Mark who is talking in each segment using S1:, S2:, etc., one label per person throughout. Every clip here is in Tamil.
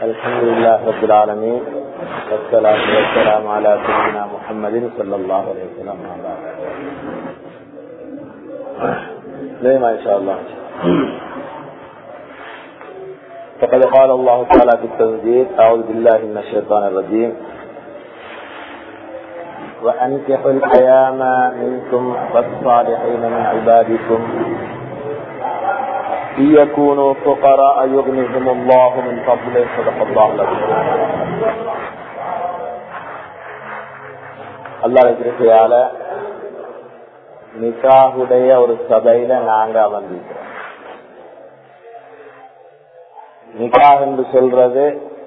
S1: الحمد لله رب العالمين والصلاة والسلام على سيدنا محمد صلى الله عليه وسلم زي ما إن شاء الله فقد قال الله تعالى في التنزيل أعوذ بالله من الشيطان الرجيم وأنكحوا الأيام منكم والصالحين من عبادكم إن يكونوا فقراء يغنيهم الله من فضله صدق الله العظيم அல்லாஹ் இருக்கிறால நிக்காஹுடைய ஒரு சபையில நாங்க அமர்ந்திருக்கிறோம் நிக்காஹ் என்று சொல்றது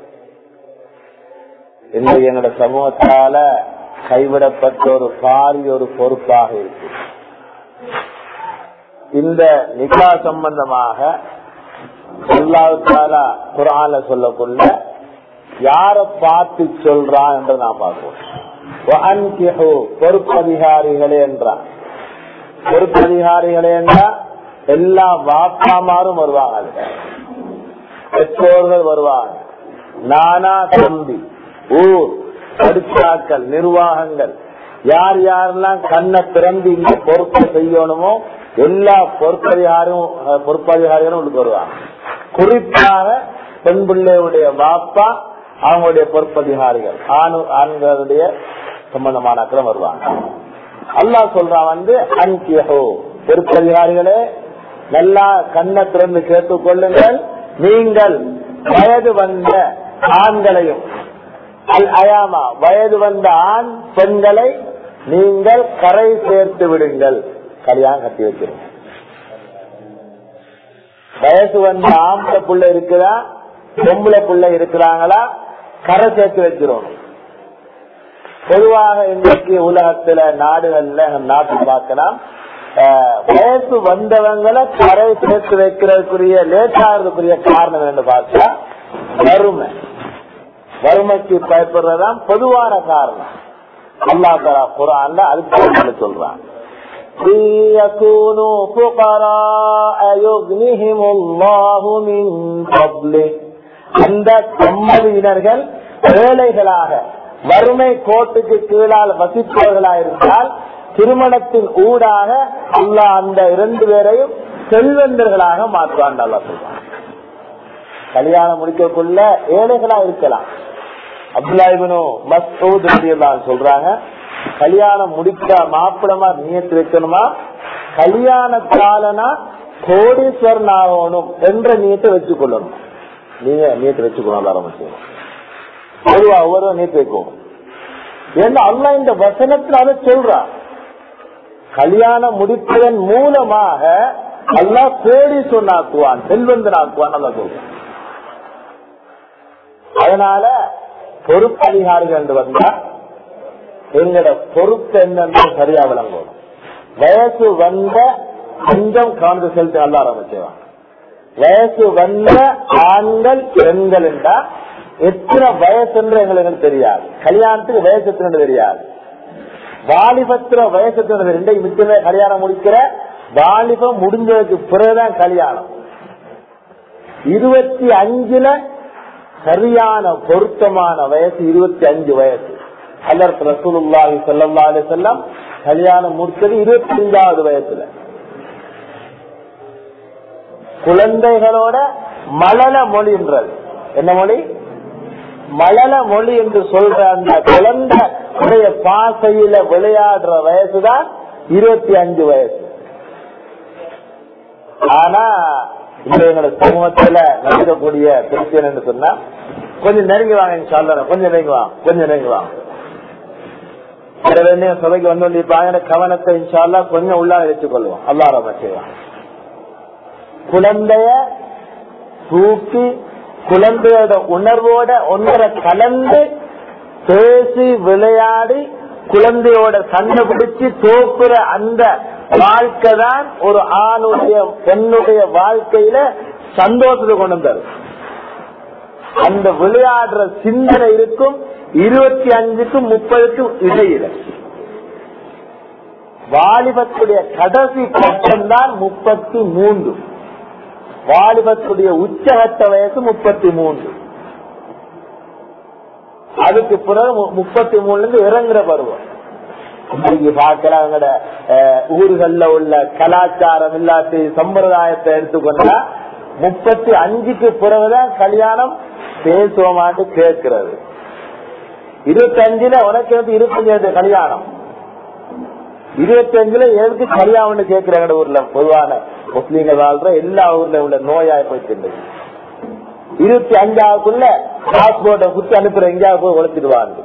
S1: இன்றைய என்னோட சமூகத்தால கைவிடப்பட்ட ஒரு பாரிய ஒரு பொறுப்பாக இருக்கு இந்த நிகா சம்பந்தமாக அல்லாவுக்கால குரான சொல்லக்குள்ள யார பார்த்து சொல்றான் என்று நான் பார்ப்போம் பொறுப்பதிகாரிகளே என்றான் பொறுப்பதிகாரிகளே என்றா எல்லா வாப்பாமாரும் வருவாங்க அதுல பெற்றோர்கள் வருவாங்க நானா தம்பி ஊர் படிச்சாக்கள் நிர்வாகங்கள் யார் யாரெல்லாம் கண்ணை திறந்து இந்த பொறுப்பை செய்யணுமோ எல்லா பொறுப்பதிகாரும் பொறுப்பதிகாரிகளும் உள்ளுக்கு வருவாங்க குறிப்பாக பெண் பிள்ளையுடைய பாப்பா அவங்களுடைய பொறுப்பதிகாரிகள் ஆணு ஆண்களுடைய சம்பந்தமான அக்கறம் வருவாங்க அல்லாஹ் சொல்றான் வந்து அன்கியோ பொறுப்பதிகாரிகளே நல்லா கண்ணை திறந்து கேட்டுக் கொள்ளுங்கள் நீங்கள் வயது வந்த ஆண்களையும் அல் அயாமா வயது வந்த ஆண் பெண்களை நீங்கள் கரை சேர்த்து விடுங்கள் கல்யாணம் கட்டி வைக்கிறோம் வயசு வந்த ஆம்பளை புள்ள இருக்குதா பொம்பளை புள்ள இருக்கிறாங்களா கரை சேர்த்து வைக்கிறோம் பொதுவாக இன்றைக்கு உலகத்துல நாடுகள்ல நாட்டு பார்க்கலாம் வயசு வந்தவங்களை கரை சேர்த்து வைக்கிறதுக்குரிய லேட்டாகிறதுக்குரிய காரணம் என்று பார்த்தா வறுமை வறுமைக்கு பயப்படுறதுதான் பொதுவான காரணம் அல்லா தலா குரான்ல அதுக்கு சொல்றான் يكونوا فقراء يغنهم الله من فضله அந்த கம்மதியினர்கள் ஏழைகளாக வறுமை கோட்டுக்கு கீழால் வசிப்பவர்களாக இருந்தால் திருமணத்தின் ஊடாக அல்லாஹ் அந்த இரண்டு பேரையும் செல்வந்தர்களாக மாற்றுவான் அல்லா சொல்றான் கல்யாணம் முடிக்கக்குள்ள ஏழைகளா இருக்கலாம் அப்துல்லாஹிபனு மசூத் சொல்றாங்க கல்யாணம் முடிக்க மாப்பிடமா நியத்து வைக்கணுமா கல்யாண காலனா கோடீஸ்வரன் ஆகணும் என்ற நீயத்தை வச்சுக்கொள்ளணும் நீங்க நீயத்தை வச்சுக்கணும் ஆரம்பிச்சோம் பொதுவா ஒவ்வொரு நீத்து வைக்கும் ஏன்னா அல்ல இந்த வசனத்துல அதை சொல்றான் கல்யாணம் முடிப்பதன் மூலமாக அல்லா கோடீஸ்வரன் ஆக்குவான் செல்வந்தன் ஆக்குவான் நல்லா சொல்றான் அதனால பொறுப்பு அதிகாரிகள் என்று வந்தா எங்களோட பொறுப்பு என்னன்னு சரியா விளங்கணும் வயசு வந்த கொஞ்சம் கவனத்தை செலுத்தி நல்லா ஆரம்பிச்சுவாங்க வயசு வந்த ஆண்கள் பெண்கள் என்றா எத்தனை வயசு என்று எங்களுக்கு தெரியாது கல்யாணத்துக்கு வயசு எத்தனை தெரியாது வாலிபத்திர வயசு எத்தனை ரெண்டையும் மிச்சமே கல்யாணம் முடிக்கிற வாலிபம் முடிஞ்சதுக்கு பிறகுதான் கல்யாணம் இருபத்தி அஞ்சுல சரியான பொருத்தமான வயசு இருபத்தி அஞ்சு வயசு அல்லர் ரசூலுல்லாஹி சல்லா அலி செல்லம் கல்யாணம் முடிச்சது இருபத்தி அஞ்சாவது வயசுல குழந்தைகளோட மலல மொழின்றது என்ன மொழி மலல மொழி என்று சொல்ற அந்த குழந்தைய பாசையில விளையாடுற வயசுதான் இருபத்தி அஞ்சு வயசு ஆனா இந்த எங்களோட சமூகத்துல நடக்கக்கூடிய பிரச்சனை என்று சொன்னா கொஞ்சம் நெருங்கி வாங்க சொல்றேன் கொஞ்சம் நெருங்கி வாங்க கொஞ்சம் நெருங்கி வாங்க சபைக்கு வந்து கவனத்தை இன்ஷால்லா கொஞ்சம் உள்ளா வச்சுக்கொள்வோம் அல்லாரமா செய்வான் குழந்தைய தூக்கி குழந்தையோட உணர்வோட ஒன்றரை கலந்து பேசி விளையாடி குழந்தையோட சண்டை பிடிச்சு தோக்குற அந்த வாழ்க்கை தான் ஒரு ஆணுடைய பெண்ணுடைய வாழ்க்கையில சந்தோஷத்தை கொண்டு வந்தாரு அந்த விளையாடுற சிந்தனை இருக்கும் இருபத்தி அஞ்சுக்கும் முப்பதுக்கும் இடையில வாலிபத்துடைய கடைசி கட்டம் தான் முப்பத்தி மூன்று வாலிபத்துடைய உச்சகட்ட வயசு முப்பத்தி மூன்று அதுக்கு பிறகு மு- முப்பத்தி மூணுல இருந்து இறங்குற பருவம் இன்னைக்கு பார்க்கலாம் எங்கட அஹ், ஊர்கள்ல உள்ள கலாச்சாரம் இல்லாட்டி சம்பிரதாயத்தை எடுத்துக்கொண்டா முப்பத்தி அஞ்சுக்கு பிறகுதான் கல்யாணம் பேசுவோமாட்டு கேட்கிறது இருபத்தி அஞ்சுல உனக்கு வந்து இருபத்தஞ்சு கல்யாணம் இருபத்தி அஞ்சுல எதுக்கு கல்யாணம்னு கேட்கிறாங்க ஊர்ல பொதுவான முஸ்லீம்கள் வாழ்ற எல்லா ஊர்ல உள்ள நோயாய் போயிட்டு இருபத்தி அஞ்சாவுக்குள்ள பாஸ்போர்ட்டை குத்தி அனுப்புற எங்கேயாவது போய் ஒழிச்சிடுவாங்க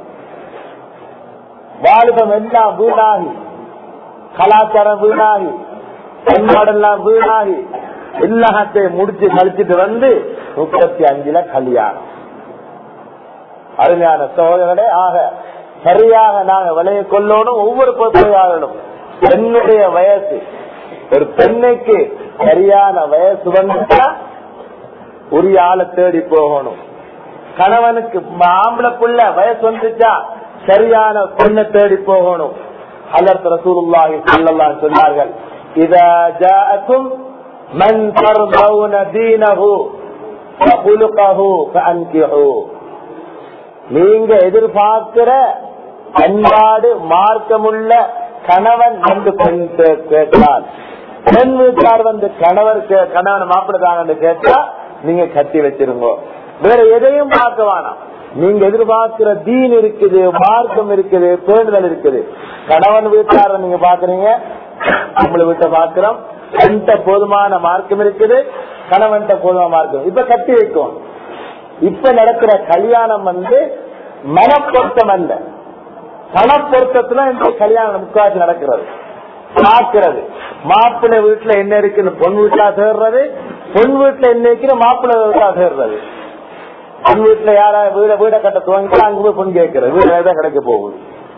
S1: வாலிபம் எல்லாம் வீணாகி கலாச்சாரம் வீணாகி பண்பாடெல்லாம் வீணாகி எல்லாத்தையும் முடிச்சு கழிச்சிட்டு வந்து முப்பத்தி அஞ்சுல கல்யாணம் அருமையான சோதரர்களே ஆக சரியாக நாங்க விலையை கொள்ளணும் ஒவ்வொரு பொறுப்பையாளனும் பெண்ணுடைய வயசு ஒரு பெண்ணுக்கு சரியான வயசு வந்துட்டா உரிய ஆளை தேடி போகணும் கணவனுக்கு ஆம்பளைக்குள்ள வயசு வந்துச்சா சரியான பெண்ணை தேடி போகணும் அல்லது ரசூலுல்லாஹி ஸல்லல்லாஹு அலைஹி சொன்னார்கள் இதா ஜாஅக்கும் மன் தர்தவுன தீனஹு வகுலுகஹு ஃபஅன்கிஹு நீங்க எதிர்பார்க்கிற பண்பாடு மார்க்கமுள்ள கணவன் வந்து பெண் கே- கேட்டால் பெண் வீட்டார் வந்து கணவர் கே- கணவன் மாப்பிடுதாங்கன்னு கேட்டா நீங்க கட்டி வச்சிருங்க வேற எதையும் பார்க்க வேணாம் நீங்க எதிர்பார்க்கிற தீன் இருக்குது மார்க்கம் இருக்குது பேணுதல் இருக்குது கணவன் வீட்டார நீங்க பாக்குறீங்க நம்மள வீட்டை பாக்குறோம் என்கிட்ட போதுமான மார்க்கம் இருக்குது கணவன்கிட்ட போதுமான மார்க்கம் இப்ப கட்டி வைக்கும் இப்ப நடக்கிற கல்யாணம் வந்து மனப்பொருத்தம் அல்ல பணப்பொருத்தத்துல இந்த கல்யாணம் முக்காசி நடக்கிறது பார்க்கிறது மாப்பிள்ளை வீட்டுல என்ன இருக்குன்னு பொன் வீட்டுல சேர்றது பொன் வீட்டுல என்ன இருக்கிற மாப்பிள்ளை வீட்டுல சேர்றது பொன் வீட்டுல யாரா வீட வீட கட்ட துவங்கிட்டு அங்க போய் பொன் கேட்கறது வீடு தான் கிடைக்க போகுது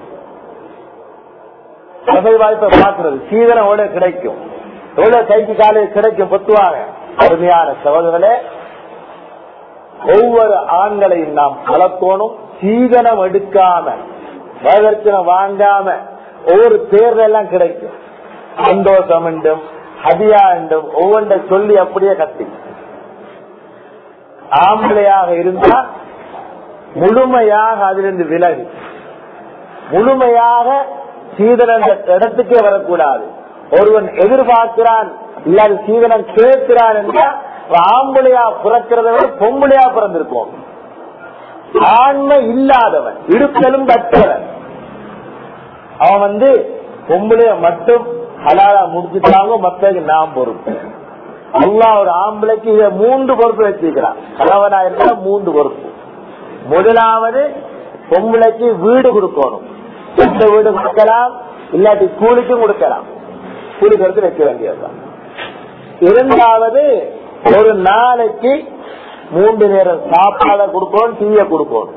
S1: வசதி வாய்ப்பை பார்க்கிறது சீதனம் எவ்வளவு கிடைக்கும் எவ்வளவு கைக்கு காலையில் கிடைக்கும் பொத்துவாங்க அருமையான சகோதரர்களே ஒவ்வொரு ஆண்களையும் நாம் வளர்க்கணும் சீதனம் எடுக்காம வரதட்சணை வாங்காம ஒவ்வொரு தேர்தல் எல்லாம் கிடைக்கும் சந்தோஷம் என்றும் ஹதியா என்றும் ஒவ்வொன்றை சொல்லி அப்படியே கட்டி ஆம்பளையாக இருந்தா முழுமையாக அதிலிருந்து விலகி முழுமையாக சீதனம் இடத்துக்கே வரக்கூடாது ஒருவன் எதிர்பார்க்கிறான் இல்லாத சீதனம் கேட்கிறான் என்றால் ஆம்பளையா பிறக்கிறத விட பொம்பளையா பிறந்திருக்கும் ஆண்மை இல்லாதவன் இருத்தலும் கற்றவன் அவன் வந்து பொம்பளைய மட்டும் ஹலாலா முடிச்சுட்டாங்க மத்தது நாம் பொறுப்பு அல்லா ஒரு ஆம்பளைக்கு இத மூன்று பொறுப்பு வச்சிருக்கிறான் கணவனா இருந்தா மூன்று பொறுப்பு முதலாவது பொம்பளைக்கு வீடு கொடுக்கணும் சொந்த வீடு கொடுக்கலாம் இல்லாட்டி கூலிக்கும் கொடுக்கலாம் கூலி கொடுத்து வைக்க வேண்டியதுதான் இரண்டாவது ஒரு நாளைக்கு மூன்று நேரம் சாப்பாடை கொடுக்கணும் டீயை கொடுக்கணும்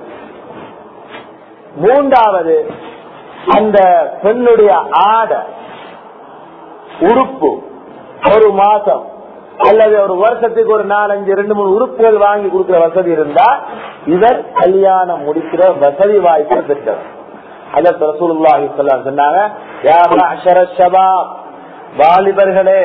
S1: மூன்றாவது அந்த பெண்ணுடைய ஆடை உறுப்பு ஒரு மாசம் அல்லது ஒரு வருஷத்துக்கு ஒரு நாலஞ்சு ரெண்டு மூணு உறுப்புகள் வாங்கி கொடுக்கிற வசதி இருந்தா இவர் கல்யாணம் முடிக்கிற வசதி வாய்ப்பு பெற்றவர் அதற்கு ரசூலுல்லாஹி ஸல்லல்லாஹு அலைஹி சொன்னாங்க யா மஅஷர ஷபாப் வாலிபர்களே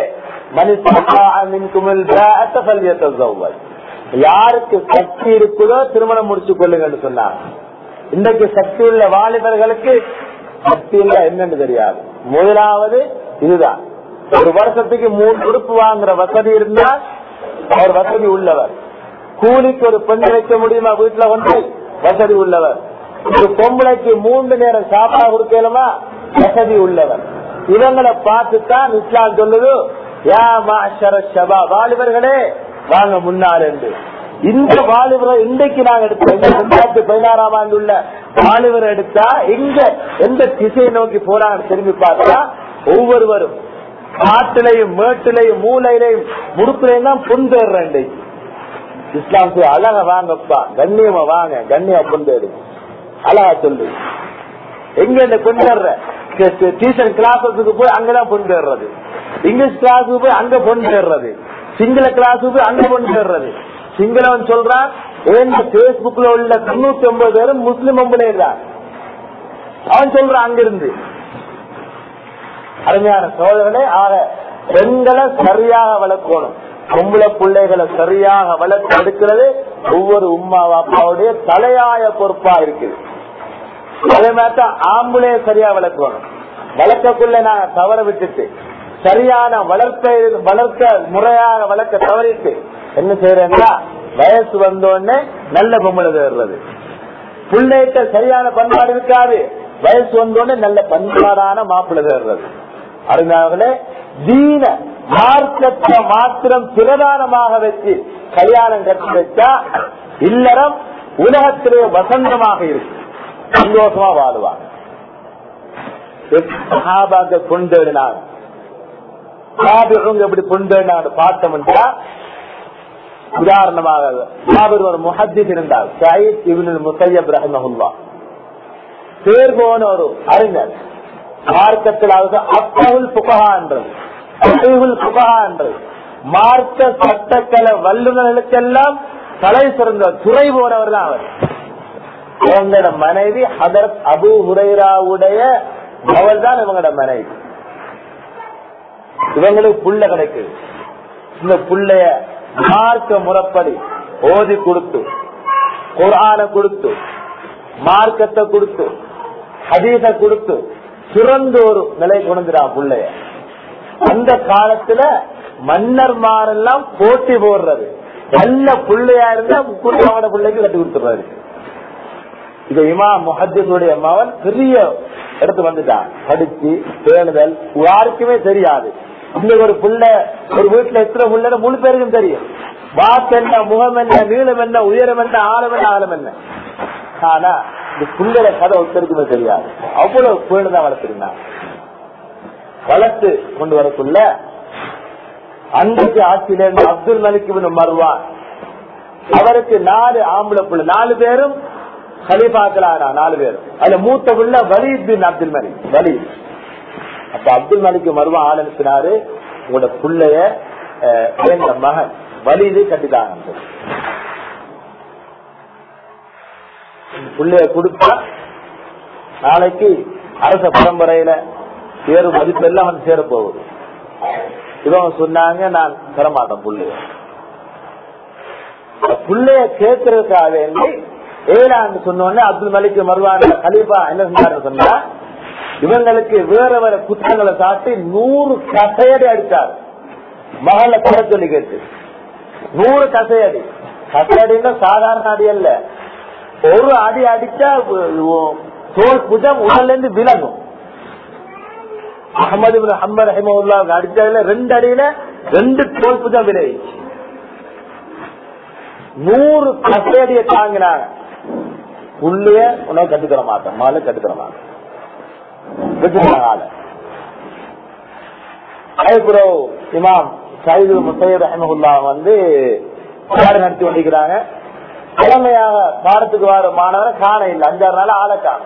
S1: யாருக்கு சக்தி இருக்குதோ திருமணம் முடிச்சு கொள்ளுங்கன்னு சொன்னாங்க இன்றைக்கு சக்தி உள்ள வாலிபர்களுக்கு சக்தி இல்ல என்னன்னு தெரியாது முதலாவது இதுதான் ஒரு வருஷத்துக்கு மூணு உறுப்பு வாங்குற வசதி இருந்தா அவர் வசதி உள்ளவர் கூலிக்கு ஒரு பெண் வைக்க முடியுமா வீட்டுல வந்து வசதி உள்ளவர் ஒரு பொம்பளைக்கு மூன்று நேரம் சாப்பாடு கொடுக்கலுமா வசதி உள்ளவர் இவங்களை பார்த்துத்தான் இஸ்லாம் சொல்லுது யா மாஷர ஷபா வாலிபர்களே வாங்க முன்னால் என்று இந்த வாலிபர் இன்றைக்கு நாங்க எடுத்தோம் ரெண்டாயிரத்தி பதினாறாம் ஆண்டு உள்ள வாலிபர் எடுத்தா எங்க எந்த திசையை நோக்கி போறாங்க திரும்பி பார்த்தா ஒவ்வொருவரும் காட்டிலையும் மேட்டிலையும் மூலையிலையும் முடுப்பிலையும் தான் புந்தேற இன்றைக்கு இஸ்லாம் சொல்லி அழகா வாங்கப்பா கண்ணியமா வாங்க கண்ணியமா புந்தேடு அழகா சொல்லு எங்க இந்த கொண்டுற டியூஷன் கிளாஸஸுக்கு போய் அங்கதான் கொண்டு வர்றது இங்கிலீஷ் கிளாஸுக்கு போய் அங்க கொண்டு வர்றது சிங்கள கிளாஸுக்கு போய் அங்க கொண்டு வர்றது சிங்களவன் சொல்றான் ஏன் பேஸ்புக்ல உள்ள தொண்ணூத்தி ஒன்பது பேரும் முஸ்லிம் பொம்பளை தான் அவன் சொல்றான் அங்கிருந்து அருமையான சோதரனே ஆக பெண்களை சரியாக வளர்க்கணும் பொம்பளை பிள்ளைகளை சரியாக வளர்த்து எடுக்கிறது ஒவ்வொரு உமா அப்பாவுடைய தலையாய பொறுப்பா இருக்குது அதே மாதிரி ஆம்பளை சரியா வளர்க்கணும் வளர்க்கக்குள்ள நாங்க தவற விட்டுட்டு சரியான வளர்க்க வளர்க்க முறையாக வளர்க்க தவறிட்டு என்ன செய்யறேன்னா வயசு வந்தோடனே நல்ல பொம்பளை தேடுறது பிள்ளைகிட்ட சரியான பண்பாடு இருக்காது வயசு வந்தோடனே நல்ல பண்பாடான மாப்பிள்ளை தேடுறது அருமையாகலே தீன மார்க்கத்தை மாத்திரம் பிரதானமாக வச்சு கல்யாணம் கட்டி வச்சா இல்லறம் உலகத்திலே வசந்தமாக இருக்கு சந்தோஷமா வாழ்வாங்க சஹாபாக்கள் கொண்டேடினாங்க சாபிஅவங்க எப்படி கொண்டேடினாங்க பார்த்தோம்னா உதாரணமாக ஜாபிர் ஒரு முஹத்திஸ் இருந்தார் சயீத் இப்னுல் முசையப் ரஹ்மஹுல்லா பேர் போன ஒரு அறிஞர் மார்க்கத்தில் அப்பாவுல் புகஹா என்றது அசைவுல் புகஹா என்றது மார்க்க சட்டக்கலை வல்லுநர்களுக்கெல்லாம் தலை சிறந்த துறை போனவர் தான் அவர் இவங்களோட மனைவி ஹதரத் அபு ஹுரைராவுடைய அவள் தான் இவங்களோட மனைவி இவங்களுக்கு புள்ள கிடைக்குது இந்த புள்ளைய மார்க்க முறைப்படி ஓதி கொடுத்து குரான கொடுத்து மார்க்கத்தை கொடுத்து ஹதீச கொடுத்து சிறந்த ஒரு நிலை கொண்டுறான் புள்ளைய அந்த காலத்துல மன்னர்மாரெல்லாம் போட்டி போடுறது நல்ல பிள்ளையா இருந்தா குடும்பமான பிள்ளைக்கு கட்டி கொடுத்துறாரு இது இமா முஹத்தினுடைய மகன் பெரிய எடுத்து வந்துட்டான் படிச்சு பேணுதல் யாருக்குமே தெரியாது இன்னைக்கு ஒரு புள்ள ஒரு வீட்டுல எத்தனை புள்ள முழு பேருக்கும் தெரியும் வாக்கு என்ன முகம் என்ன நீளம் என்ன உயரம் என்ன ஆழம் என்ன ஆழம் என்ன ஆனா இந்த புள்ளட கதை ஒருத்தருக்குமே தெரியாது அவ்வளவு பேணுதான் வளர்த்திருந்தான் வளர்த்து கொண்டு வரக்குள்ள அன்றைக்கு ஆட்சியில இருந்து அப்துல் மலிக் மருவான் அவருக்கு நாலு ஆம்பளை புள்ள நாலு பேரும் ஹலீஃபாக்களானா நாலு பேரும் அதுல மூத்த புள்ள Walid bin Abdul Malik Walid அப்ப அப்துல் மலிக் மருவா ஆள் அனுப்பினாரு உங்களோட புள்ளைய எங்க மகன் வலிது கட்டிட்டாங்க புள்ளைய கொடுத்தா நாளைக்கு அரச பரம்பரையில பேரு மதிப்பு எல்லாம் வந்து சேர போகுது இவங்க சொன்னாங்க நான் தரமாட்டேன் புள்ளைய புள்ளைய கேட்கறதுக்காக வேண்டி ஏழாண்டு சொன்னோடனே அப்துல் மலிக் மருவான கலீஃபா என்ன சொன்னாரு சொன்னா இவங்களுக்கு வேற வேற குற்றங்களை சாட்டி நூறு கசையடி அடிச்சார் மகள குறை சொல்லி கேட்டு நூறு கசையடி கசையடின்னா சாதாரண அடி அல்ல ஒரு அடி அடிச்சா தோல் புஜம் உடல்ல இருந்து விலகும் அகமது அஹமது ரஹிமுல்லா அடிச்சதுல ரெண்டு அடியில ரெண்டு தோல் புஜம் விளைவிச்சு நூறு கசையடியை தாங்கினாங்க புள்ளிய உனக்கு கட்டுக்கிற மாட்டேன் மாலை கட்டுக்கிற மாட்டேன் இமாம் சைது முசையத் ரஹமுல்லா வந்து பாடம் நடத்தி கொண்டிருக்கிறாங்க தலைமையாக பாடத்துக்கு வர மாணவரை காண இல்லை அஞ்சாறு நாள் ஆளை காணும்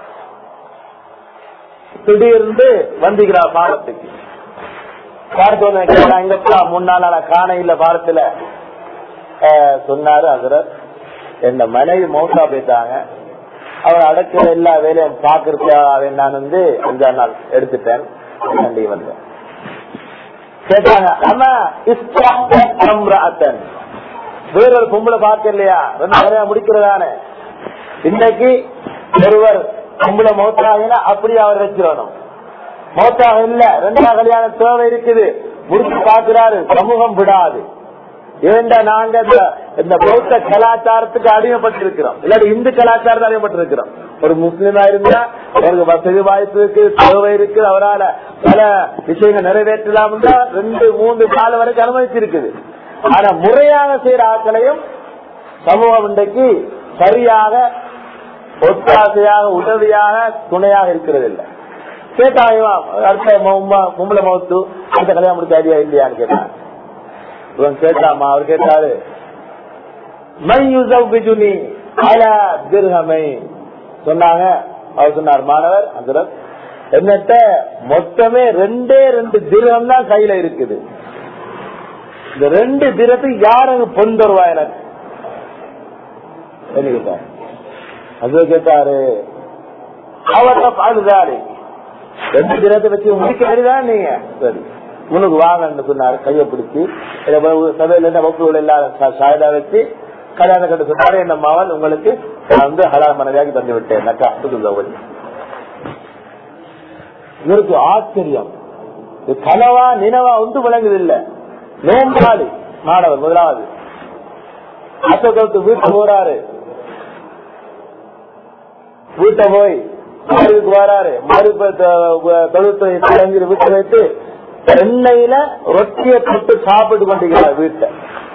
S1: திடீர்னு வந்திக்கிறார் பாடத்துக்கு பாடத்து வந்து எங்கப்பா முன்னாள் நாள காண இல்ல பாடத்துல சொன்னாரு அதுரர் என் மனைவி மௌசா போயிட்டாங்க அவர் அடக்கிற எல்லா வேலையும் பாக்குறதுக்காக நான் வந்து அஞ்சாறு நாள் எடுத்துட்டேன் நன்றி வந்தேன் கேட்டாங்க ஆமா இஸ்லாத்தன் வேறொரு பொம்பளை பார்க்க இல்லையா ரெண்டு வேலையா முடிக்கிறதானே இன்னைக்கு ஒருவர் பொம்பளை மௌத்தாகினா அப்படி அவர் வச்சிடணும் மௌத்தாக இல்ல ரெண்டாம் கல்யாணம் தேவை இருக்குது முடிச்சு பாக்குறாரு சமூகம் விடாது ஏண்டா நாங்க இந்த பௌத்த கலாச்சாரத்துக்கு அடிமைப்பட்டிருக்கிறோம் இல்லாட்டி இந்து கலாச்சாரத்தை அடிமைப்பட்டிருக்கிறோம் ஒரு முஸ்லீமா இருந்தா அவருக்கு வசதி வாய்ப்பு இருக்கு தேவை இருக்கு அவரால் பல விஷயங்கள் நிறைவேற்றலாம் ரெண்டு மூன்று காலம் வரைக்கும் அனுமதிச்சிருக்குது ஆனா முறையாக செய்யற ஆட்களையும் சமூகம் இன்றைக்கு சரியாக ஒத்தாசையாக உதவியாக துணையாக இருக்கிறது இல்லை கேட்டாங்க அடுத்த பொம்பளை மௌத்து அடுத்த கல்யாணம் முடிச்ச ஐடியா இல்லையான்னு கேட்டாங்க இவன் கேட்டாமா அவர் கேட்டாரு சொன்னாங்க அவர் சொன்னார் மாணவர் அந்த என்னட்ட மொத்தமே ரெண்டே ரெண்டு திரகம் தான் கையில இருக்குது இந்த ரெண்டு திரத்துக்கு யாரு பொன் தருவா எனக்கு என்ன கேட்டார் அது கேட்டாரு அவர் பாதுகாரு ரெண்டு தினத்தை வச்சு முடிக்க வேண்டியதான் நீங்க சரி உனக்கு வாங்கன்னு சொன்னாரு கையை பிடிச்சி சபையில இருந்த வகுப்புகள் எல்லாரும் சாயதா வச்சு கல்யாணம் கட்டு சொன்னாரு என்ன மகன் உங்களுக்கு நான் வந்து ஹலால் மனைவியாகி தந்து விட்டேன் நக்கா அப்துல் இவருக்கு ஆச்சரியம் இது கனவா நினவா ஒன்று விளங்குது இல்ல நோம்பாளி மாணவர் முதலாவது அசோகத்து வீட்டு போறாரு வீட்டை போய் மறுக்கு வராரு மறுப்பு தொழில்துறை தலைஞர் வீட்டை வைத்து எண்ணெயில ரொட்டியை தொட்டு சாப்பிட்டு கொண்டிருக்கிறார் வீட்டை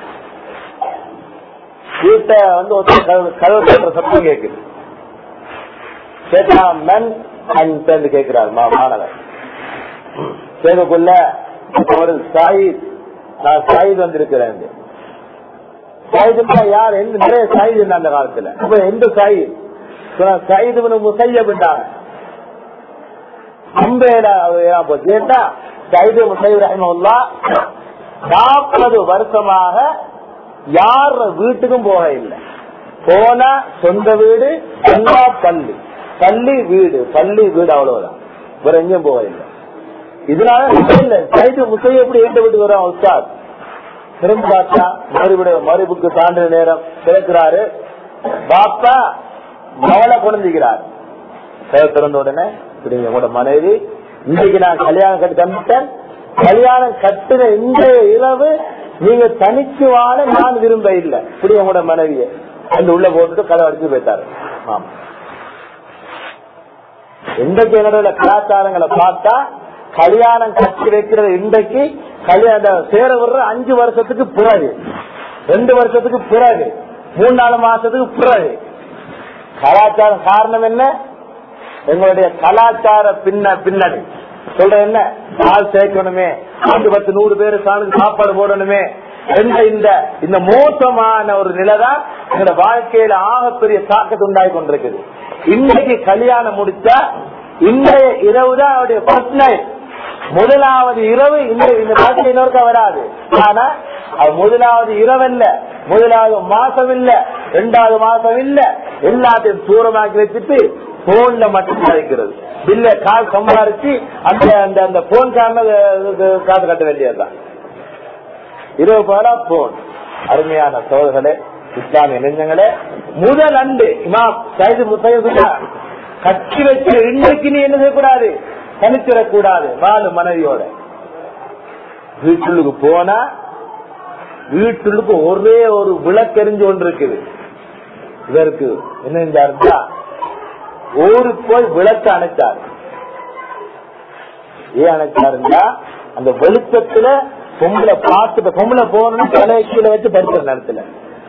S1: வீட்டை வந்து ஒரு கதவு கட்டுற சத்தம் கேக்குது கேட்டா மென் அண்ட் கேட்கிறார் மாணவர் கேட்கக்குள்ள ஒரு சாயித் நான் சாயித் வந்திருக்கிறேன் சாயிதுன்னா யார் எந்த நிறைய சாயிது அந்த காலத்துல அப்ப எந்த சாயித் சயிது முசையபிட்டாங்க அம்பேடா கேட்டா சயிது முசைப் ரஹிமல்லா நாற்பது வருஷமாக யார் வீட்டுக்கும் போக இல்லை போனா சொந்த வீடு எல்லா பள்ளி பள்ளி வீடு பள்ளி வீடு அவ்வளவுதான் வேற எங்கேயும் போக இல்லை இதனால இல்ல சைது முசைய எப்படி எந்த வீட்டுக்கு வரும் உஸ்தாத் திரும்ப பார்த்தா மறுபடியும் மறுபுக்கு தாண்டின நேரம் திறக்கிறாரு பாப்பா மவளை குழந்தைக்கிறார் திறந்த உடனே இப்படி உங்களோட மனைவி இன்றைக்கு நான் கல்யாணம் கட்டி தந்துட்டேன் கல்யாணம் கட்டுன இந்த இரவு நீங்க தனிச்சு வாழ நான் விரும்ப இல்லை இப்படி உங்களோட மனைவிய அந்த உள்ள போட்டுட்டு கதை அடிச்சு போயிட்டாரு ஆமா இன்றைக்கு என்னோட கலாச்சாரங்களை பார்த்தா கல்யாணம் கட்டி வைக்கிறது இன்றைக்கு கல்யாணம் சேர விடுற அஞ்சு வருஷத்துக்கு பிறகு ரெண்டு வருஷத்துக்கு பிறகு மூணு நாலு மாசத்துக்கு பிறகு கலாச்சாரம் காரணம் என்ன எங்களுடைய கலாச்சார பின்ன பின்னணி சொல்ற என்ன பால் சேர்க்கணுமே அஞ்சு பத்து நூறு பேரு சாணுக்கு சாப்பாடு போடணுமே என்ற இந்த இந்த மோசமான ஒரு நிலைதான் எங்களோட வாழ்க்கையில ஆகப்பெரிய தாக்கத்தை உண்டாகி கொண்டிருக்குது இன்னைக்கு கல்யாணம் முடிச்சா இன்றைய இரவு தான் அவருடைய ஃபர்ஸ்ட் நைட் முதலாவது இரவு இந்த இந்த நாட்டில் இன்னொருக்க வராது ஆனா அது முதலாவது இரவு இல்ல முதலாவது மாசம் இல்ல ரெண்டாவது மாசம் இல்ல எல்லாத்தையும் தூரமாக்கி வச்சுட்டு போன்ல மட்டும் கிடைக்கிறது பில்ல கால் சம்பாரிச்சு அந்த அந்த அந்த போன் காசு கட்ட வேண்டியதுதான் இரவு போல போன் அருமையான சோதர்களே இஸ்லாமிய நெஞ்சங்களே முதல் அண்டு இமாம் சைது முசையா கட்டி வச்சு இன்றைக்கு நீ என்ன செய்யக்கூடாது தனித்திடக்கூடாது நாலு மனைவியோட வீட்டுக்கு போனா வீட்டுக்கு ஒரே ஒரு விளக்கெறிஞ்சு ஒன்று இருக்குது இதற்கு என்ன செஞ்சாருந்தா ஊருக்கு போய் விளக்கு அணைச்சாரு ஏன் அணைச்சாருந்தா அந்த வெளிச்சத்துல பொம்பளை பார்த்துட்டு பொம்பளை போகணும்னு தலையை கீழே வச்சு படுக்கிற நேரத்துல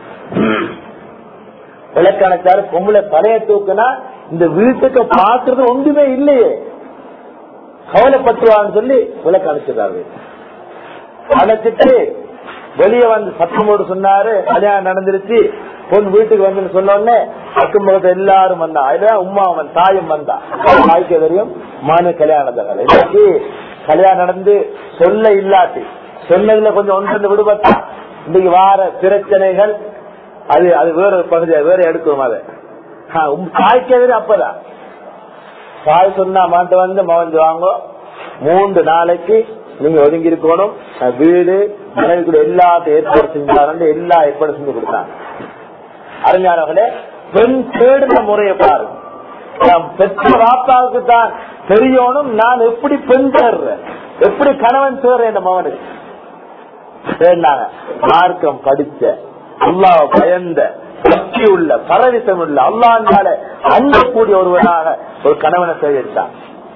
S1: விளக்கு அணைச்சாரு பொம்பளை தலைய தூக்குனா இந்த வீட்டுக்கு பாக்குறது ஒன்றுமே இல்லையே கவலைப்பட்டுவான்னு சொல்லி விளக்கு அணைச்சிட்டாரு அணைச்சிட்டு வெளியே வந்து சத்தமோடு சொன்னாரு கல்யாணம் நடந்துருச்சு பொண்ணு வீட்டுக்கு வந்து சொன்னோடனே அக்கம் பக்கத்து எல்லாரும் வந்தா அதுல உமா அவன் தாயும் வந்தா தாய்க்கு தெரியும் மனு கல்யாணம் இன்னைக்கு கல்யாணம் நடந்து சொல்ல இல்லாட்டி சொன்னதுல கொஞ்சம் ஒன்று விடுபட்டா இன்னைக்கு வார பிரச்சனைகள் அது அது வேற ஒரு பகுதியா வேற எடுக்கும் அதை தாய்க்கு எதிரி அப்பதான் தாய் சொன்னா மாட்டு வந்து மவந்து வாங்க மூன்று நாளைக்கு நீங்க ஒதுங்கி இருக்கணும் வீடு மனைவி கூட எல்லாத்தையும் ஏற்பாடு செஞ்சாரு எல்லா ஏற்பாடு செஞ்சு கொடுத்தாங்க அறிஞர்களே பெண் தேடுன முறையை பாருங்க பெற்ற வாப்பாவுக்கு தான் தெரியணும் நான் எப்படி பெண் தேடுறேன் எப்படி கணவன் தேடுறேன் என் மகனுக்கு தேடினாங்க மார்க்கம் படிச்ச அல்லா பயந்த சக்தி உள்ள பரவிசம் உள்ள அல்லாண்டால அஞ்சக்கூடிய ஒருவனாக ஒரு கணவனை தேடிட்டான்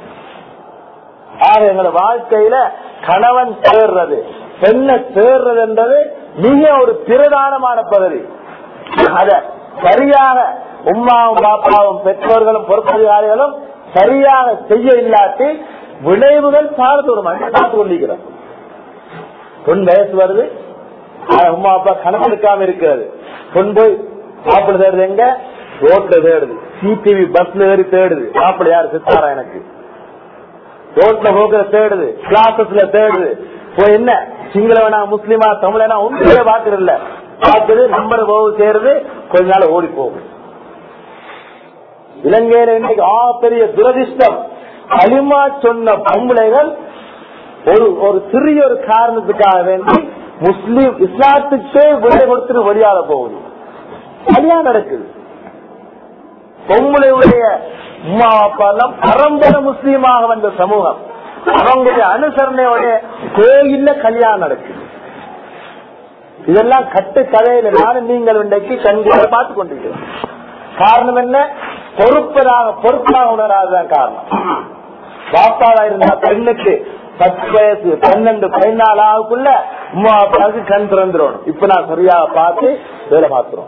S1: ஆக எங்களோட வாழ்க்கையில கணவன் தேர்றது பெண்ணை தேர்றது என்பது மிக ஒரு பிரதானமான பகுதி அத சரியாக உமாவும் பாப்பாவும் பெற்றோர்களும் பொறுப்பதிகாரிகளும் சரியாக செய்ய இல்லாட்டி விளைவுகள் சார்ந்தோடும் பார்த்து கொண்டிருக்கிறோம் பொன் வயசு வருது உமா அப்பா கணக்கு எடுக்காம இருக்கிறது பொன் போய் சாப்பிட தேடுது எங்க ரோட்ல தேடுது சிடிவி பஸ்ல ஏறி தேடுது சாப்பிட யாரு சித்தாரா எனக்கு ரோட்ல போகிற தேடுது கிளாஸஸ்ல தேடுது போய் என்ன சிங்களவனா முஸ்லிமா தமிழனா ஒன்றுமே பாக்குறதில்ல பார்க்குது நம்பர் போக சேருது கொஞ்ச நாள் ஓடி போகும் இலங்கையில இன்னைக்கு ஆ பெரிய துரதிஷ்டம் களிமா சொன்ன பொம்பளைகள் ஒரு ஒரு சிறிய ஒரு காரணத்துக்காக வேண்டி முஸ்லீம் இஸ்லாத்துக்கே விடை கொடுத்துட்டு வெளியால போகுது கல்யாணம் நடக்குது பொம்பளையுடைய அம்மா அப்பா எல்லாம் பரம்பரை முஸ்லீமாக வந்த சமூகம் அவங்களுடைய அனுசரணையோட கோயில்ல கல்யாணம் நடக்குது இதெல்லாம் கட்டு கதையில நானும் நீங்கள் இன்றைக்கு கண்களை பார்த்து கொண்டிருக்கிறோம் காரணம் என்ன பொறுப்பதாக பொறுப்பாக உணராதுதான் காரணம் பாப்பாவா இருந்த பெண்ணுக்கு பத்து வயசு பன்னெண்டு பதினாலு ஆகுக்குள்ள அம்மா அப்பாவுக்கு கண் திறந்துடும் இப்ப நான் சரியாக பார்த்து வேலை பார்க்கிறோம்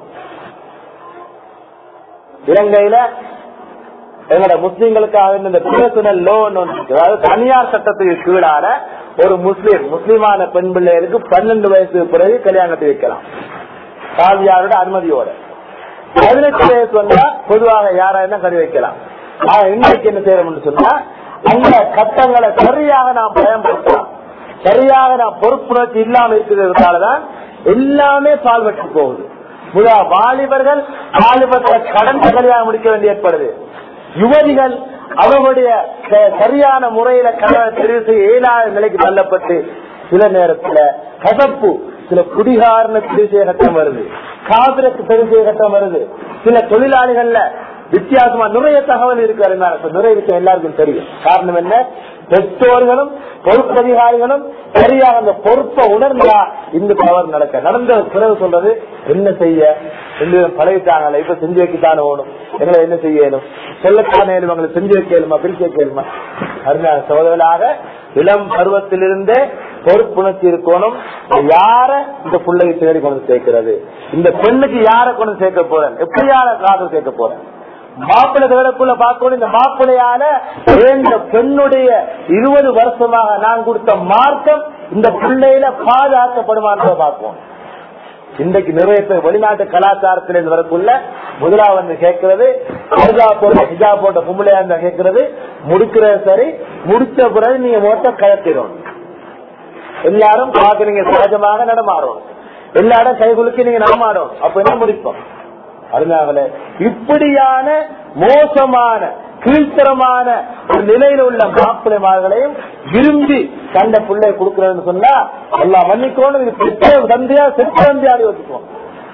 S1: இலங்கையில எங்களோட முஸ்லீம்களுக்காக இந்த பர்சனல் லோன் அதாவது தனியார் சட்டத்துக்கு கீழான ஒரு முஸ்லீம் முஸ்லீமான பெண் பிள்ளைகளுக்கு பன்னெண்டு வயசுக்கு பிறகு கல்யாணத்தை வைக்கலாம் காவியாரோட அனுமதியோட பதினெட்டு வயசு வந்தா பொதுவாக யாராயிருந்தா கறி வைக்கலாம் ஆனா இன்னைக்கு என்ன செய்யறோம்னு சொன்னா அந்த சட்டங்களை சரியாக நாம் பயன்படுத்தலாம் சரியாக நாம் பொறுப்புணர்ச்சி இல்லாம இருக்கிறதுனாலதான் எல்லாமே பால்வெட்டு போகுது முதல் வாலிபர்கள் வாலிபத்தை கடந்த கல்யாணம் முடிக்க வேண்டி ஏற்படுது யுவதிகள் அவர்களுடைய ச- சரியான முறையில கல்யாண தெரிவு செய்ய இயலாத நிலைக்கு தள்ளப்பட்டு சில நேரத்துல கசப்பு சில குடிகாரன தெரிவு செய்ய கட்டம் வருது காவிரக்கு தெரிவு செய்ய கட்டம் வருது சில தொழிலாளிகள்ல வித்தியாசமா நிறைய தகவல் இருக்காரு நிறைய விஷயம் எல்லாருக்கும் தெரியும் காரணம் என்ன பெற்றோர்களும் பொறுப்பதிகாரிகளும் சரியாக அந்த பொறுப்பை உணர்ந்தா இந்த தவறு நடக்க நடந்த பிறகு சொல்றது என்ன செய்ய ரெண்டு பேரும் பழகிட்டாங்களே இப்ப செஞ்சு வைக்கத்தானே ஓடும் எங்களை என்ன செய்யணும் சொல்லத்தானே எங்களை செஞ்சு வைக்கலுமா பிரிச்சு வைக்கலுமா அருமையான சோதலாக இளம் பருவத்திலிருந்தே பொறுப்புணர்ச்சி இருக்கணும் யார இந்த பிள்ளையை தேடி கொண்டு சேர்க்கிறது இந்த பெண்ணுக்கு யார கொண்டு சேர்க்க போறேன் எப்படியான காதல் சேர்க்க போறேன் மாப்பிள்ளை தேடக்குள்ள பார்க்கணும் இந்த மாப்பிள்ளையால இந்த பெண்ணுடைய இருபது வருஷமாக நான் கொடுத்த மார்க்கம் இந்த பிள்ளையில பாதுகாக்கப்படுமான்றத பார்ப்போம் இன்றைக்கு நிறைய பேர் வெளிநாட்டு கலாச்சாரத்தில் இருந்து வரக்குள்ள முதலாவது வந்து கேட்கறது ஹிஜா போட்ட ஹிஜா போட்ட பொம்பளையா இருந்தா கேட்கறது முடிக்கிறது சரி முடிச்ச பிறகு நீங்க மொத்தம் கலத்திடும் எல்லாரும் பார்க்க நீங்க சகஜமாக நடமாறும் எல்லாரும் கைகுலுக்கி நீங்க நடமாடும் அப்ப என்ன முடிப்போம் அதனால இப்படியான மோசமான கீழ்த்தரமான ஒரு நிலையில உள்ள மாப்பிள்ளைமார்களையும் விரும்பி கண்ட பிள்ளை கொடுக்கறதுன்னு சொன்னா எல்லாம் மன்னிக்கணும் இது பெற்ற தந்தையா செத்த தந்தையாடி வச்சுக்கோம்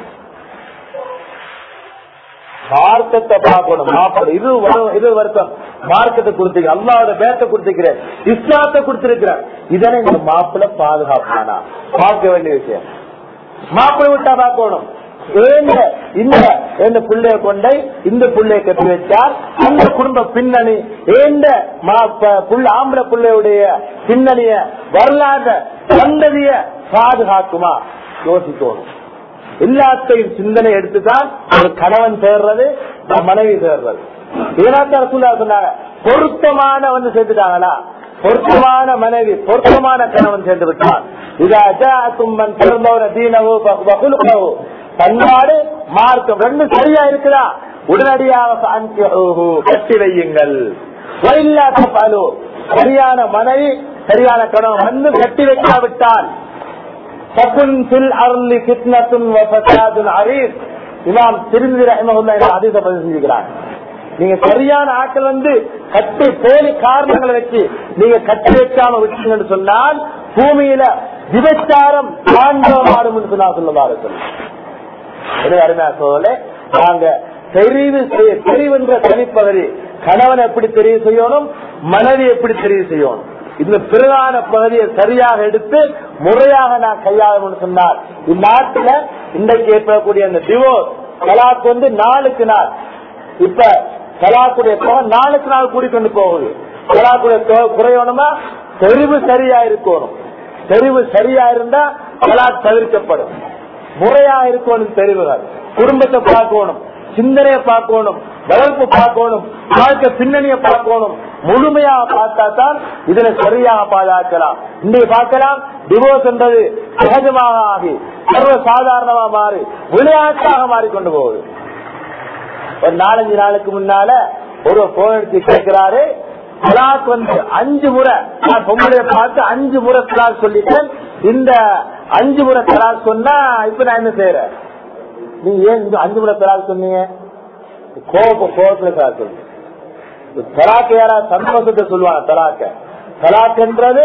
S1: மார்க்கத்தை பார்க்கணும் மாப்பிள்ளை இது வரு- இது வருத்தம் மார்க்கத்தை கொடுத்துக்க அல்லாவோட பேத்தை கொடுத்துக்கிறேன் இஸ்லாத்தை கொடுத்திருக்கிறேன் இதனை இந்த மாப்பிள்ளை பாதுகாப்பானா பார்க்க வேண்டிய விஷயம் மாப்பிள்ளை விட்டா பார்க்கணும் ஏங்க இந்த இந்த பிள்ளைய கொண்டை இந்த பிள்ளைய கட்டி வச்சால் அந்த குடும்ப பின்னணி ஏந்த மா- ப- புள்ள ஆம்பளை பிள்ளையுடைய பின்னணிய வரலாற்ற சந்ததிய பாதுகாக்குமா யோசிக்கணும் எல்லாத்தையும் சிந்தனை எடுத்துதான் ஒரு கணவன் சேர்றது ஒரு மனைவி சேர்றது இதனாத்தான் ரசூலுல்லாஹி சொன்னாங்க பொருத்தமான வந்து சேர்த்துட்டாங்களா பொருத்தமான மனைவி பொருத்தமான கணவன் சேர்ந்து விட்டார் இதா ஜாஅக்கும் மன் தர்லௌன தீனஹு வகுலுஹு பண்பாடு மார்க்கம் ரெண்டும் சரியா இருக்குதா உடனடியாக ஃபஅன்கிஹூஹு, கட்டி வையுங்கள் வயில்லா தஃஅலு சரியான மனைவி சரியான கணவன் வந்து கட்டி வைக்காவிட்டால் தகுன் ஃபில் அர்லி ஃபித்னத்துன் வ ஃபஸாதுன் அரீஸ் இமாம் திருமதி ரஹ்மஹுல்லாஹி இந்த ஹதீஸை பதிவு செஞ்சுக்கிறாங்க நீங்க சரியான ஆட்கள் வந்து கட்டி போலி காரணங்களை வச்சு நீங்க கட்டி வைக்காம விட்டீங்கன்னு சொன்னால் பூமியில விபச்சாரம் தாண்டவமாடும் சொன்னா சொல்லுவாரு எனவே அருமையா சோழலே நாங்க தெரிவு செய்ய தெரிவுன்ற தனிப்பகுதி கணவன் எப்படி தெரிவு செய்யணும் மனைவி எப்படி தெரிவு செய்யணும் இந்த பிரதான பகுதியை சரியாக எடுத்து முறையாக நான் கையாளணும்னு சொன்னார் இந்நாட்டுல இன்றைக்கு ஏற்படக்கூடிய அந்த டிவோர்ஸ் தலாக் வந்து நாளுக்கு நாள் இப்ப தலாக்குடைய தொகை நாளுக்கு நாள் கூடிக்கொண்டு போகுது தலாக்குடைய தொகை குறையணுமா தெரிவு சரியா இருக்கணும் தெரிவு சரியா இருந்தா தலாக் தவிர்க்கப்படும் முறையா இருக்கணும் தெரிவுகள் குடும்பத்தை பார்க்கணும் சிந்தனையை பார்க்கணும் வளர்ப்பு பார்க்கணும் வாழ்க்கை பின்னணியை பார்க்கணும் முழுமையா பார்த்தா தான் இதுல சரியாக பாதுகாக்கலாம் இன்றைக்கு பார்க்கலாம் டிவோர்ஸ் என்பது சகஜமாக ஆகி சர்வ சாதாரணமா மாறி விளையாட்டாக மாறிக்கொண்டு போகுது ஒரு நாலஞ்சு நாளுக்கு முன்னால ஒரு போன் எடுத்து கேட்கிறாரு தலாக் வந்து அஞ்சு முறை நான் பொம்பளைய பார்த்து அஞ்சு முறை தலாக் சொல்லிட்டேன் இந்த அஞ்சு முறை தலாக் சொன்னா இப்ப நான் என்ன செய்யறேன் நீ ஏன் இந்த அஞ்சு முறை தலாக் சொன்னீங்க கோப கோபத்துல தலாக் சொன்னீங்க தலாக்கு யாரா சந்தோஷத்தை சொல்லுவாங்க தலாக்க தலாக்ன்றது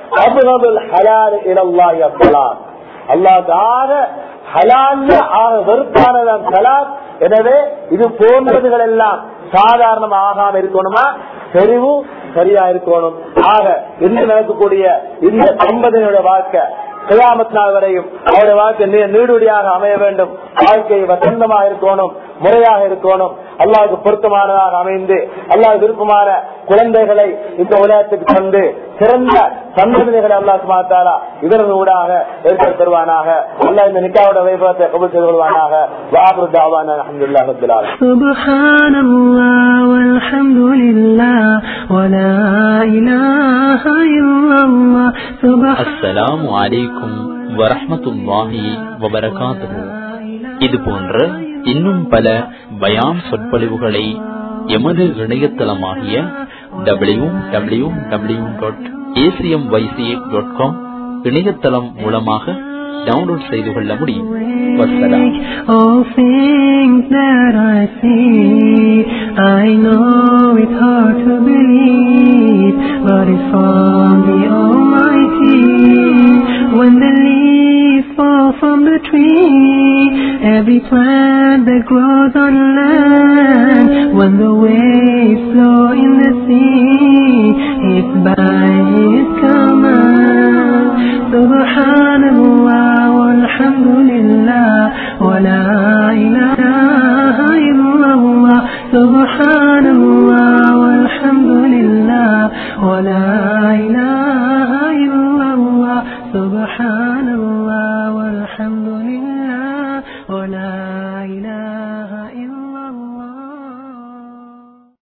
S1: அபுகபுல் ஹலால் இலல்லாஹி அஸ்ஸலாம் அல்லாஹ்வாக ஹலால்ல ஆக வெறுப்பானதான் சலாத் எனவே இது போன்றதுகள் எல்லாம் சாதாரணம் ஆகாம இருக்கணுமா தெரிவு சரியா இருக்கணும் ஆக இன்று நடக்கக்கூடிய இந்த தம்பதியினுடைய வாழ்க்கை கியாமத் நாள் வரையும் அவருடைய வாழ்க்கை நீ- நீடுடியாக அமைய வேண்டும் வாழ்க்கை வசந்தமாக இருக்கணும் முறையாக இருக்கணும் அல்லாஹ்வுக்கு பொருத்தமானதாக அமைந்து அல்லாஹ் விருப்பமான குழந்தைகளை இந்த உலகத்துக்கு தந்து சிறந்த சந்ததிகளை அல்லாஹ் மாத்தாரா இவர்கள் ஊடாக ஏற்படுத்தி தருவானாக அல்லாஹ் இந்த நிக்காவோட வைபவத்தை கபல் செய்து கொள்வானாக வாபுரு தாவான அஹமதுல்லாஹ் ரபில் ஆலமீன்.
S2: سبحان الله والحمد لله ولا إله إلا الله سبحان
S3: அஸ்ஸலாமு அலைக்கும் வரஹ்மத்துல்லாஹி வபரகாத்துஹு இது போன்ற இன்னும் பல பயான் சொற்பொழிவுகளை எமது இணையதளமாகிய W W W dot A C M Y C dot com இணையதளம் மூலமாக டவுன்லோட் செய்து கொள்ள முடியும் வசலாம்
S2: All things that I see, I know it's hard to believe, but it's from the Almighty. When the leaves fall from the tree, every plant that grows on land, when the waves flow in the sea, it's by His command. Subhanallah walhamdulillah wa la ilaha illallah. Subhanallah walhamdulillah wa la ilaha illallah. Subhanallah walhamdulillah.